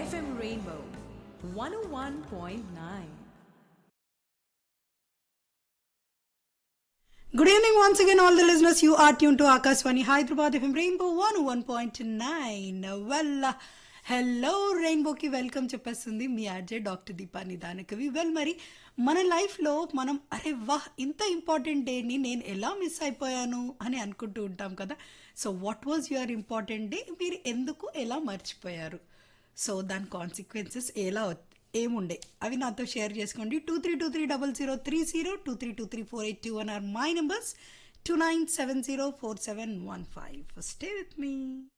FM Rainbow 101.9. Good evening once again, all the listeners. You are tuned to Akaswani Hyderabad FM Rainbow 101.9. Well, uh, hello రెయిన్బోకి welcome చెప్పేస్తుంది మీ RJ doctor Deepa Nidanakavi well మరి మన లైఫ్లో మనం అరే వాహ్ ఇంత ఇంపార్టెంట్ డేని నేను ఎలా మిస్ అయిపోయాను అని అనుకుంటూ ఉంటాం కదా so what was your important day మీరు ఎందుకు ఎలా మర్చిపోయారు సో దాని కాన్సిక్వెన్సెస్ ఎలా వ- ఏముండే అవి నాతో షేర్ చేసుకోండి two three two three double zero three zero two three two three four eight two one or my numbers two nine seven zero four seven one five stay with me